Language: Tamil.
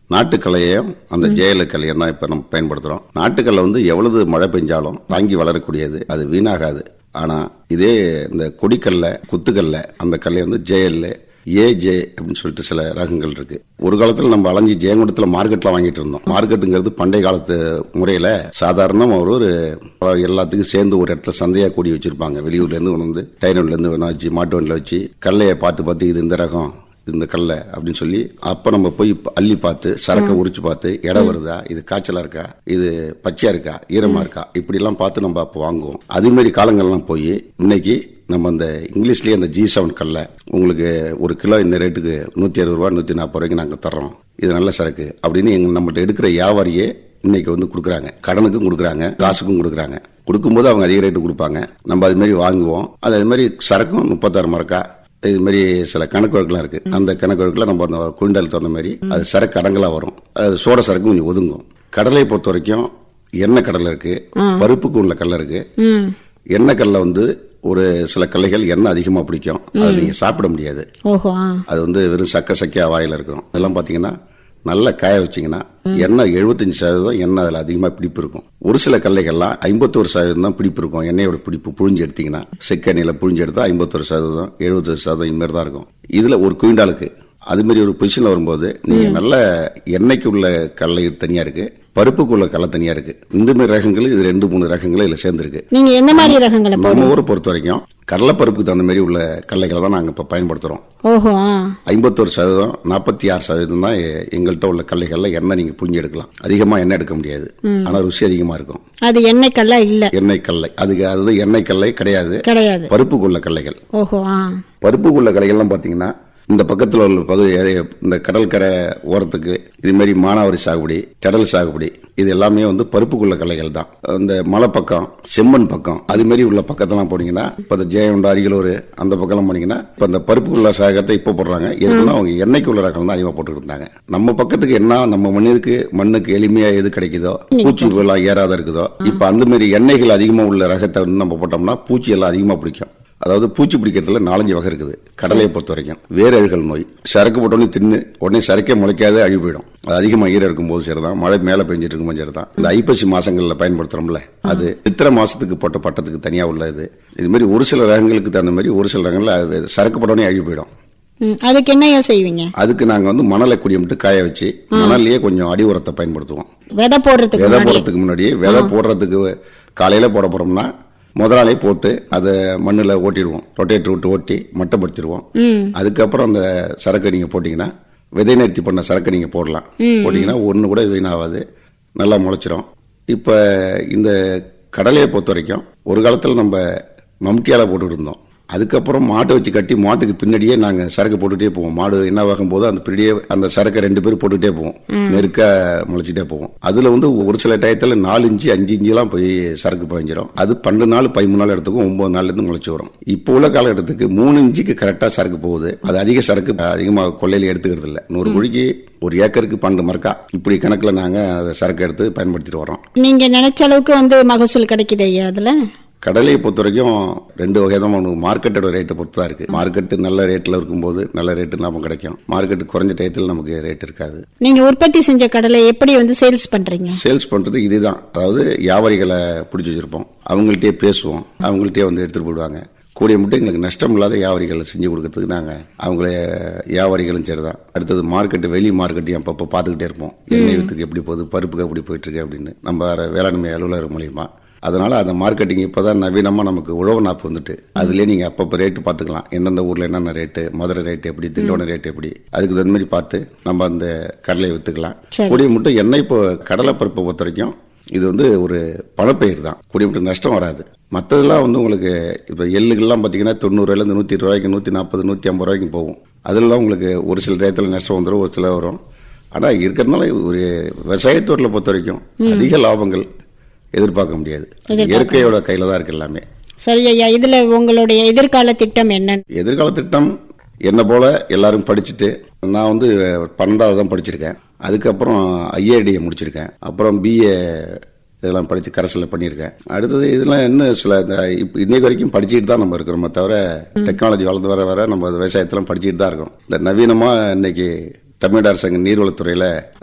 நாட்டுக்கல்லையும் அந்த ஜெயல கல்லையும் தான் இப்போ நம்ம பயன்படுத்துகிறோம் நாட்டுக்கல்லை வந்து எவ்வளவு மழை பெஞ்சாலும் தாங்கி வளரக்கூடியது அது வீணாகாது ஆனால் இதே இந்த கொடிக்கல்லை குத்துக்கல்லை அந்த கல்லை வந்து ஜெயல் ஏஜே அப்படின்னு சொல்லிட்டு சில ரகங்கள் இருக்கு ஒரு காலத்துல நம்ம அலைஞ்சி ஜெயங்குடத்துல மார்க்கெட்ல வாங்கிட்டு இருந்தோம் மார்க்கெட்டுங்கிறது பண்டைய காலத்து முறையில சாதாரணமா ஒரு ஒரு எல்லாத்துக்கும் சேர்ந்து ஒரு இடத்துல சந்தையா கூடி வச்சிருப்பாங்க வெளியூர்ல இருந்து கொண்டு வந்து டைனூர்ல இருந்து வேணா வச்சு மாட்டு வண்டியில வச்சு கல்லையை பார்த்து பார்த்து இது இந்த ரகம் இந்த கல்லை அப்படின்னு சொல்லி அப்ப நம்ம போய் அள்ளி பார்த்து சரக்கை உரிச்சு பார்த்து இடம் வருதா இது காய்ச்சலா இருக்கா இது பச்சையா இருக்கா ஈரமா இருக்கா இப்படி எல்லாம் பார்த்து நம்ம அப்போ வாங்குவோம் அதே மாதிரி காலங்கள்லாம் போய் இன்னைக்கு நம்ம அந்த இங்கிலீஷ்லயே அந்த ஜி செவன் கல்லை உங்களுக்கு ஒரு கிலோ இந்த ரேட்டுக்கு நூத்தி அறுபது ரூபா நூத்தி நாற்பது ரூபாய்க்கு நாங்க தர்றோம் இது நல்ல சரக்கு அப்படின்னு எங்க நம்மகிட்ட எடுக்கிற வியாபாரியே இன்னைக்கு வந்து கொடுக்குறாங்க கடனுக்கும் கொடுக்குறாங்க காசுக்கும் கொடுக்குறாங்க கொடுக்கும்போது அவங்க அதிக ரேட்டு கொடுப்பாங்க நம்ம அது மாதிரி வாங்குவோம் அது அது மாதிரி சரக்கும் முப்பத்தாறு மரக்கா இது மாதிரி சில கணக்கு வழக்குலாம் இருக்கு அந்த கணக்கு வழக்குல நம்ம அந்த குவிண்டால் தகுந்த மாதிரி அது சரக்கு அடங்கலா வரும் அது சோட சரக்கு கொஞ்சம் ஒதுங்கும் கடலையை பொறுத்த வரைக்கும் எண்ணெய் கடலை இருக்கு பருப்புக்கு உள்ள கடலை இருக்கு ம் எண்ணெய் கடலை வந்து ஒரு சில கடலைகள் எண்ணெய் அதிகமா பிடிக்கும் அது நீங்க சாப்பிட முடியாது ஓஹோ ஆ அது வந்து வெறும் சக்க சக்கையா வாயில இருக்கும் அதெல்லாம் பாத்தீங்கன்னா நல்லா காய வச்சீங்கன்னா எண்ணெய் எழுபத்தஞ்சு சதவீதம் எண்ணெய் அதில் அதிகமாக பிடிப்பு இருக்கும் ஒரு சில கடலைகள்லாம் ஐம்பத்தோரு சதவீதம் தான் பிடிப்பு இருக்கும் எண்ணெயோட பிடிப்பு புழிஞ்சு எடுத்தீங்கன்னா செக்கெண்ணெயில் புழிஞ்சு எடுத்தா ஐம்பத்தொரு சதவீதம் எழுபத்தொரு சதவீதம் இனிமேல் தான் இருக்கும் இதில் ஒரு குவிண்டாலுக்கு அது மாதிரி ஒரு பொசிஷன்ல வரும்போது நீங்க நல்ல எண்ணெய்க்கு உள்ள கடலை தனியா இருக்கு பருப்புக்கு உள்ள கடலை தனியா இருக்கு இந்த மாதிரி ரகங்கள் இது ரெண்டு மூணு ரகங்கள் இதுல சேர்ந்துருக்கு நீங்க எந்த மாதிரி ரகங்களை போ நம்ம ஊரை பொறுத்த வரைக்கும் கடலைப்பருப்புக்கு தகுந்த மாதிரி உள்ள கடலைகளை தான் நாங்கள் இப்போ பயன்படுத்துகிறோம் ஓஹோ ஆ ஐம்பத்தோரு சதவீதம் நாற்பத்தி ஆறு சதவீதம் தான் எ- எங்கள்கிட்ட உள்ள கடலைகள்ல எண்ணெய் நீங்கள் புரிஞ்சு எடுக்கலாம் அதிகமாக எண்ணெய் எடுக்க முடியாது ஆனால் ருசி அதிகமாக இருக்கும் அது எண்ணெய்க்கெல்லாம் இல்ல எண்ணெய் கடலை அதுக்கு அது எண்ணெய் கடலை கிடையாது கிடையாது பருப்புக்குள்ள கடலைகள் ஓஹோ ஆ பருப்புக்குள்ள கடைகள்லாம் பார்த்தீங்கன்னா இந்த பக்கத்தில் உள்ள பகுதி இந்த கடற்கரை ஓரத்துக்கு இது மாதிரி மானாவாரி சாகுபடி கடல் சாகுபடி இது எல்லாமே வந்து பருப்புக்குள்ள கலைகள் தான் இந்த மலை பக்கம் செம்மண் பக்கம் அது மாதிரி உள்ள பக்கத்தெல்லாம் போனீங்கன்னா இப்போ இந்த ஜெயகுண்டம் அரியலூர் அந்த பக்கம்லாம் போனீங்கன்னா இப்போ இந்த பருப்புக்குள்ள சாகத்தை இப்போ போடுறாங்க ஏற்கனவே அவங்க எண்ணெய்க்குள்ள ரகம் தான் அதிகமாக போட்டுக்கிட்டு இருந்தாங்க நம்ம பக்கத்துக்கு என்ன நம்ம மண்ணுக்கு மண்ணுக்கு எளிமையா எது கிடைக்குதோ பூச்சி எல்லாம் ஏறாத இருக்குதோ இப்போ அந்த மாதிரி எண்ணெய்கள் அதிகமாக உள்ள ரகத்தை வந்து நம்ம போட்டோம்னா பூச்சி எல்லாம் அதிகமாக பிடிக்கும் அதாவது பூச்சி பிடிக்கிறதுல நாலஞ்சு வகை இருக்குது கடலையை பொறுத்த வரைக்கும் வேரழுகல் நோய் சரக்கு போட்டோன்னே தின்னு உடனே சரக்கே முளைக்காத அழுகி போயிடும் அது அதிகமாக ஈரம் இருக்கும்போது சரிதான் மழை மேலே பெஞ்சிட்டு இருக்கும்போது சரிதான் இந்த ஐப்பசி மாசங்களில் பயன்படுத்துறோம்ல அது சித்திரை மாசத்துக்கு போட்ட பட்டத்துக்கு தனியாக உள்ள இது இது மாதிரி ஒரு சில ரகங்களுக்கு தகுந்த மாதிரி ஒரு சில ரகங்களில் சரக்கு போட்டோன்னே அழுகி போயிடும் ம், அதுக்கு என்னையா செய்வீங்க அதுக்கு நாங்கள் வந்து மணலை குடியமிட்டு காய வச்சு மணல்லையே கொஞ்சம் அடி உரத்தை பயன்படுத்துவோம் விதை போடுறதுக்கு விதை முன்னாடி போடுறதுக்கு முன்னாடியே விதை போடுறதுக்கு காலையில போட போறோம்னா முதலாளி போட்டு அதை மண்ணில் ஓட்டிடுவோம் ரொட்டேட்டர் விட்டு ஓட்டி மட்டப்படுத்திடுவோம் ம் அதுக்கப்புறம் அந்த சரக்கை நீங்க போட்டீங்கன்னா விதை நிறுத்தி பண்ண சரக்கை நீங்க போடலாம் போட்டீங்கன்னா ஒன்று கூட வீணாகாது நல்லா முளைச்சிரும் இப்போ இந்த கடலையை பொறுத்த வரைக்கும் ஒரு காலத்தில் நம்ம மம்டியால போட்டுட்டு இருந்தோம் அதுக்கப்புறம் மாட்டை வச்சு கட்டி மாட்டுக்கு பின்னாடியே நாங்கள் சரக்கு போட்டுட்டே போவோம் மாடு என்ன ஆகும் போது அந்த பின்னாடியே அந்த சரக்கை ரெண்டு பேரும் போட்டுட்டே போவோம் நெருக்க முளைச்சிட்டே போவோம் அதுல வந்து ஒரு சில டயத்துல நாலு இன்ச்சு அஞ்சு இன்ச்சுலாம் போய் சரக்கு பாய்ஞ்சிரும் அது பன்னெண்டு நாள் பதிமூணு நாள் எடுத்துக்கும் ஒன்பது நாள்ல இருந்து முளைச்சு வரும் இப்போ உள்ள காலகட்டத்துக்கு மூணு இன்ச்சுக்கு கரெக்டா சரக்கு போகுது அது அதிக சரக்கு அதிகமாக கொள்ளையில எடுத்துக்கிறது இல்லை நூறு குழிக்கு ஒரு ஏக்கருக்கு பன்னெண்டு மரக்கா இப்படி கணக்குல நாங்க அதை சரக்கு எடுத்து பயன்படுத்திட்டு வரோம் நீங்க நினைச்ச அளவுக்கு வந்து மகசூல் கிடைக்குது ஐயா அதுல கடலையை பொறுத்த வரைக்கும் ரெண்டு வகை தான் ஒன்று மார்க்கெட்டோட ரேட்டை பொறுத்து தான் இருக்கு மார்க்கெட்டு நல்ல ரேட்டில் இருக்கும்போது நல்ல ரேட்டு லாபம் கிடைக்கும் மார்க்கெட்டு குறைஞ்ச டயத்தில் நமக்கு ரேட் இருக்காது நீங்க உற்பத்தி செஞ்ச கடலை எப்படி வந்து சேல்ஸ் பண்றீங்க சேல்ஸ் பண்ணுறது இதுதான் அதாவது வியாபாரிகளை பிடிச்சி வச்சிருப்போம் அவங்கள்ட்டே பேசுவோம் அவங்கள்ட்டே வந்து எடுத்துகிட்டு போயிடுவாங்க கூடிய மட்டும் எங்களுக்கு நஷ்டம் இல்லாத வியாபாரிகளை செஞ்சு கொடுக்கறதுக்கு நாங்கள் அவங்கள வியாபாரிகளும் சரி தான் அடுத்தது மார்க்கெட்டு வெளி மார்க்கெட்டையும் அப்பப்போ பார்த்துக்கிட்டே இருப்போம் எண்ணெய் வித்துக்கு எப்படி போகுது பருப்புக்கு எப்படி போயிட்டு இருக்கு அப்படின்னு நம்ம வேளாண்மை அலுவலர் மூலியமா அதனால அந்த மார்க்கெட்டிங் இப்போதான் நவீனமாக நமக்கு உழவு நாப்பு வந்துட்டு அதுலேயே நீங்கள் அப்பப்போ ரேட்டு பார்த்துக்கலாம் எந்தெந்த ஊரில் என்னென்ன ரேட்டு மதுரை ரேட்டு எப்படி திண்டோன ரேட்டு எப்படி அதுக்கு தகுந்த மாதிரி பார்த்து நம்ம அந்த கடலையை விற்றுக்கலாம் சரி. கூடிய மட்டும் எண்ணெய் இப்போ கடலைப்பருப்பை பொறுத்த வரைக்கும் இது வந்து ஒரு பணப்பயிர் தான் கூடிய மட்டும் நஷ்டம் வராது மற்றதெல்லாம் வந்து உங்களுக்கு இப்போ எள்ளுக்கெல்லாம் பார்த்தீங்கன்னா தொண்ணூறுலேருந்து நூற்றி இருபது ரூபாய்க்கு நூற்றி நாற்பது நூற்றி ஐம்பது ரூபாய்க்கு போகும் அதெல்லாம் உங்களுக்கு ஒரு சில டயத்தில் நஷ்டம் வந்துடும் ஒரு சில வரும் ஆனால் இருக்கிறதுனால ஒரு விவசாயத்துறையில் பொறுத்த வரைக்கும் அதிக லாபங்கள் எதிர்பார்க்க முடியாது இயற்கையோட கையில் தான் இருக்கு எல்லாமே சரி ஐயா இதுல உங்களுடைய எதிர்கால திட்டம் என்ன எதிர்கால திட்டம் என்ன போல எல்லாரும் படிச்சுட்டு நான் வந்து பன்னெண்டாவது தான் படிச்சிருக்கேன் அதுக்கப்புறம் ஐஏடியை முடிச்சிருக்கேன் அப்புறம் பிஏ இதெல்லாம் படித்து கரசில் பண்ணியிருக்கேன் அடுத்தது இதெல்லாம் இன்னும் சில இந்த இப்போ இன்னைக்கு வரைக்கும் படிச்சுட்டு தான் நம்ம இருக்கிறோமே தவிர டெக்னாலஜி வளர்ந்து வர வர நம்ம விவசாயத்தெல்லாம் படிச்சுட்டு தான் இருக்கோம் இந்த நவீனமாக இன்னைக்கு தமிழ்நாடு அரசாங்க நீர்வளத்துறையில்